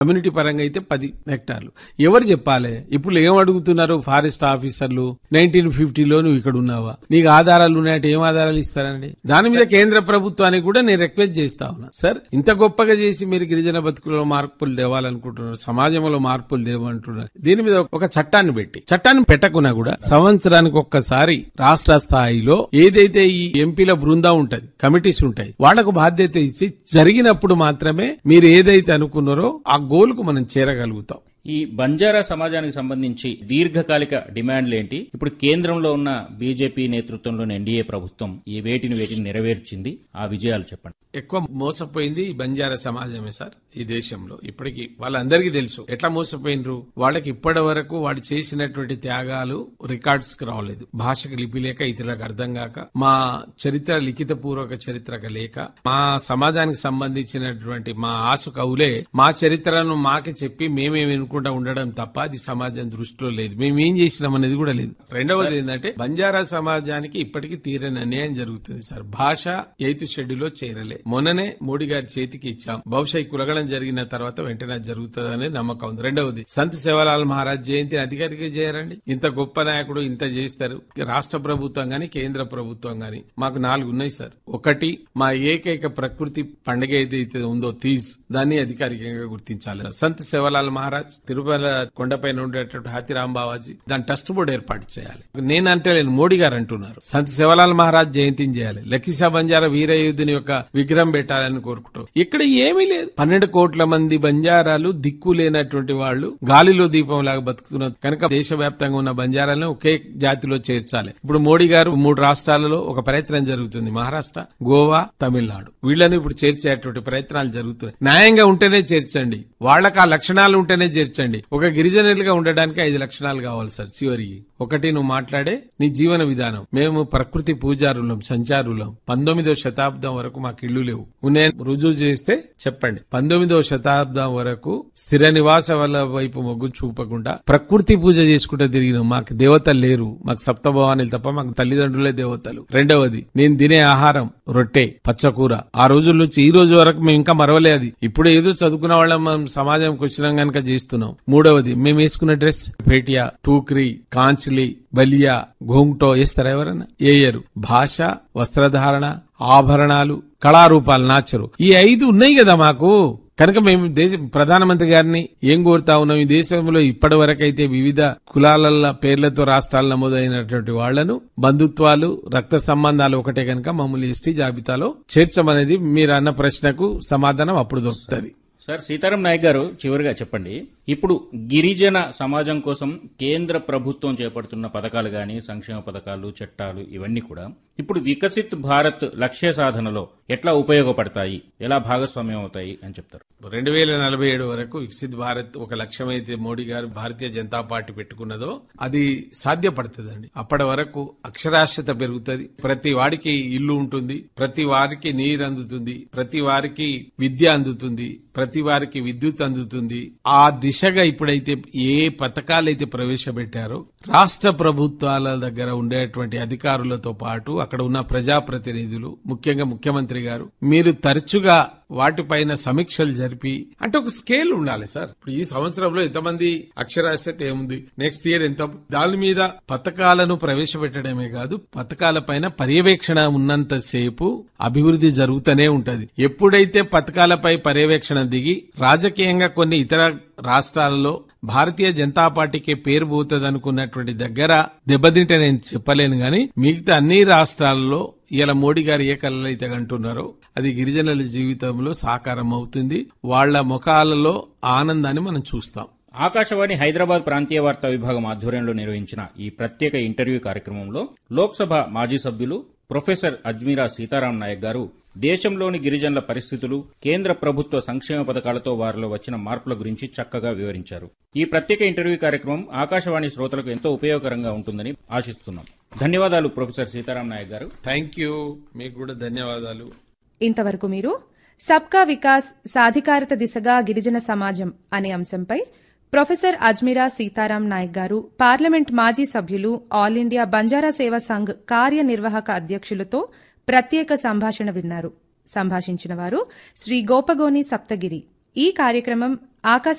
community పరంగా అయితే పది హెక్టార్లు ఎవరు చెప్పాలి ఇప్పుడు ఏం అడుగుతున్నారు ఫారెస్ట్ ఆఫీసర్లు నైన్టీన్ ఫిఫ్టీలో నువ్వు ఇక్కడ ఉన్నావా నీకు ఆధారాలు ఉన్నాయంటే ఏం ఆధారాలు ఇస్తారండి దాని మీద కేంద్ర ప్రభుత్వానికి కూడా నేను రిక్వెస్ట్ చేస్తా ఉన్నా సార్ ఇంత గొప్పగా చేసి మీరు గిరిజన బతుకులలో మార్పులు తేవాలనుకుంటున్నారు సమాజంలో మార్పులు తేవాలంటున్నారు దీని మీద ఒక చట్టాన్ని పెట్టి చట్టాన్ని పెట్టకున్నా కూడా సంవత్సరానికి ఒక్కసారి రాష్ట్ర స్థాయిలో ఏదైతే ఈ ఎంపీల బృందం ఉంటది కమిటీస్ ఉంటాయి వాళ్లకు బాధ్యత ఇచ్చి జరిగినప్పుడు మాత్రమే మీరు ఏదైతే అనుకున్నారో ఆ గోల్ కు మనం చేరగలుగుతాం ఈ బంజారా సమాజానికి సంబంధించి దీర్ఘకాలిక డిమాండ్లు ఏంటి ఇప్పుడు కేంద్రంలో ఉన్న బీజేపీ నేతృత్వంలోని ఎన్డీఏ ప్రభుత్వం ఈ వేటిని వేటిని నెరవేర్చింది ఆ విజయాలు చెప్పండి ఎక్కువ మోసపోయింది ఈ బంజారా సమాజమే సార్ ఈ దేశంలో ఇప్పటికి వాళ్ళందరికీ తెలుసు ఎట్లా మోసపోయినరు వాళ్ళకి ఇప్పటి వరకు వాడు చేసినటువంటి త్యాగాలు రికార్డ్స్ కి రావలేదు భాషకు లిపి లేక ఇతరులకు అర్థం కాక మా చరిత్ర లిఖిత పూర్వక చరిత్రక లేక మా సమాజానికి సంబంధించినటువంటి మా ఆసు కవులే మా చరిత్రను మాకే చెప్పి మేమేమి అనుకుంటా ఉండడం తప్ప అది సమాజం దృష్టిలో లేదు మేము ఏం చేసినాం అనేది కూడా లేదు రెండవది ఏంటంటే బంజారా సమాజానికి ఇప్పటికీ తీరని అన్యాయం జరుగుతుంది సార్ భాష ఎయిత్ షెడ్యూల్లో చేరలే మొన్ననే మోడీ గారి చేతికి ఇచ్చాం బహుశా ఈ కులగడం జరిగిన తర్వాత వెంటనే అది జరుగుతుందనే నమ్మకం ఉంది రెండవది సంత్ సేవలాల్ మహారాజ్ జయంతిని అధికారిగా చేయరండి ఇంత గొప్ప నాయకుడు ఇంత చేస్తారు రాష్ట్ర ప్రభుత్వం గాని కేంద్ర ప్రభుత్వం గాని మాకు నాలుగు ఉన్నాయి సార్ ఒకటి మా ఏకైక ప్రకృతి పండుగ ఏదైతే ఉందో తీజ్ దాన్ని అధికారికంగా గుర్తించాలి సంత్ సేవలాల్ మహారాజ్ తిరుమల కొండపైన ఉండేటటువంటి హాతిరాం బావాజీ దాని ట్రస్ట్ బోర్డు ఏర్పాటు చేయాలి నేను అంటే లేను మోడీ గారు అంటున్నారు సంత్ సేవలాల్ మహారాజ్ జయంతిని చేయాలి లఖీసా బంజారా వీరయుద్ధుని యొక్క విగ్రహం పెట్టాలని కోరుకుంటాం ఇక్కడ ఏమీ లేదు పన్నెండు కోట్ల మంది బంజారాలు దిక్కు లేనటువంటి వాళ్ళు గాలిలో దీపం లాగా బతుకుతున్నారు కనుక దేశవ్యాప్తంగా ఉన్న బంజారాలను ఒకే జాతిలో చేర్చాలి ఇప్పుడు మోడీ గారు మూడు రాష్ట్రాలలో ఒక ప్రయత్నం జరుగుతుంది మహారాష్ట్ర గోవా తమిళనాడు వీళ్ళని ఇప్పుడు చేర్చేటువంటి ప్రయత్నాలు జరుగుతున్నాయి న్యాయంగా ఉంటేనే చేర్చండి వాళ్ళకి ఆ లక్షణాలు ఉంటేనే చేర్చండి ఒక గిరిజనులుగా ఉండడానికి ఐదు లక్షణాలు కావాలి సార్ చివరికి ఒకటి నువ్వు మాట్లాడే నీ జీవన విధానం మేము ప్రకృతి పూజారులం సంచారులం పంతొమ్మిదో శతాబ్దం వరకు మాకు ఇల్లు లేవు నేను రుజువు చేస్తే చెప్పండి పంతొమ్మిదో శతాబ్దం వరకు స్థిర నివాస వల్ల వైపు మొగ్గు చూపకుండా ప్రకృతి పూజ చేసుకుంటూ తిరిగినాం మాకు దేవతలు లేరు మాకు సప్తభవానులు తప్ప మాకు తల్లిదండ్రులే దేవతలు రెండవది నేను తినే ఆహారం రొట్టె పచ్చకూర ఆ రోజుల నుంచి ఈ రోజు వరకు మేము ఇంకా మరవలే అది ఇప్పుడు ఏదో చదువుకున్న వాళ్ళం మనం సమాజంకి వచ్చినాం గనక చేస్తున్నాం మూడవది మేము వేసుకున్న డ్రెస్ పేటియా టూక్రీ కాంచ్లి బలియా ఘోంగ్టో వేస్తారా ఎవరన్నా వేయరు భాష వస్త్రధారణ ఆభరణాలు కళారూపాలు నాచరు ఈ ఐదు ఉన్నాయి కదా మాకు కనుక మేము దేశ ప్రధానమంత్రి గారిని ఏం కోరుతా ఉన్నాం ఈ దేశంలో ఇప్పటి వరకైతే వివిధ కులాల పేర్లతో రాష్ట్రాలు నమోదైనటువంటి వాళ్లను బంధుత్వాలు రక్త సంబంధాలు ఒకటే కనుక మమ్మల్ని ఎస్టీ జాబితాలో చేర్చమనేది మీరు అన్న ప్రశ్నకు సమాధానం అప్పుడు దొరుకుతుంది సార్ సీతారాం నాయక్ గారు చివరిగా చెప్పండి ఇప్పుడు గిరిజన సమాజం కోసం కేంద్ర ప్రభుత్వం చేపడుతున్న పథకాలు గాని సంక్షేమ పథకాలు చట్టాలు ఇవన్నీ కూడా ఇప్పుడు వికసిత్ భారత్ లక్ష్య సాధనలో ఎట్లా ఉపయోగపడతాయి ఎలా భాగస్వామ్యం అవుతాయి అని చెప్తారు రెండు వేల నలభై ఏడు వరకు వికసిత్ భారత్ ఒక లక్ష్యమైతే మోడీ గారు భారతీయ జనతా పార్టీ పెట్టుకున్నదో అది సాధ్యపడుతుందండి అప్పటి వరకు అక్షరాస్యత పెరుగుతుంది ప్రతి వాడికి ఇల్లు ఉంటుంది ప్రతి వారికి నీరు అందుతుంది ప్రతి వారికి విద్య అందుతుంది ప్రతి వారికి విద్యుత్ అందుతుంది ఆ దిశగా ఇప్పుడైతే ఏ పథకాలైతే ప్రవేశపెట్టారో రాష్ట్ర ప్రభుత్వాల దగ్గర ఉండేటువంటి అధికారులతో పాటు అక్కడ ఉన్న ప్రజాప్రతినిధులు ముఖ్యంగా ముఖ్యమంత్రి గారు మీరు తరచుగా వాటిపైన సమీక్షలు జరిపి అంటే ఒక స్కేల్ ఉండాలి సార్ ఇప్పుడు ఈ సంవత్సరంలో ఎంతమంది అక్షరాస్యత ఏముంది నెక్స్ట్ ఇయర్ ఎంత దాని మీద పథకాలను ప్రవేశపెట్టడమే కాదు పథకాల పైన పర్యవేక్షణ ఉన్నంత సేపు అభివృద్ధి జరుగుతూనే ఉంటది ఎప్పుడైతే పథకాలపై పర్యవేక్షణ దిగి రాజకీయంగా కొన్ని ఇతర రాష్ట్రాలలో భారతీయ జనతా పార్టీకి పేరు పోతుంది అనుకున్నటువంటి దగ్గర దెబ్బతింటే నేను చెప్పలేను గాని మిగతా అన్ని రాష్ట్రాలలో ఇలా మోడీ గారు ఏ కళలు అయితే అంటున్నారో అది గిరిజనుల జీవితంలో సాకారం అవుతుంది వాళ్ల ముఖాలలో ఆనందాన్ని మనం చూస్తాం ఆకాశవాణి హైదరాబాద్ ప్రాంతీయ వార్తా విభాగం ఆధ్వర్యంలో నిర్వహించిన ఈ ప్రత్యేక ఇంటర్వ్యూ కార్యక్రమంలో లోక్సభ మాజీ సభ్యులు ప్రొఫెసర్ అజ్మీరా సీతారాం నాయక్ గారు దేశంలోని గిరిజనుల పరిస్థితులు కేంద్ర ప్రభుత్వ సంక్షేమ పథకాలతో వారిలో వచ్చిన మార్పుల గురించి చక్కగా వివరించారు ఈ ప్రత్యేక ఇంటర్వ్యూ కార్యక్రమం ఆకాశవాణి శ్రోతలకు ఎంతో ఉపయోగకరంగా ఉంటుందని ఆశిస్తున్నాం ధన్యవాదాలు ప్రొఫెసర్ సీతారాం నాయక్ గారు థ్యాంక్ యూ మీకు కూడా ధన్యవాదాలు ఇంతవరకు మీరు సబ్కా వికాస్ సాధికారత దిశగా గిరిజన సమాజం అనే అంశంపై ప్రొఫెసర్ అజ్మీరా సీతారాం నాయక్ గారు పార్లమెంట్ మాజీ సభ్యులు ఆల్ ఇండియా బంజారా సేవా సంఘ్ కార్యనిర్వాహక అధ్యక్షులతో ప్రత్యేక సంభాషణ విన్నారు సంభాషించిన వారు శ్రీ గోపగోని సప్తగిరి ఈ కార్యక్రమం ఆకాశ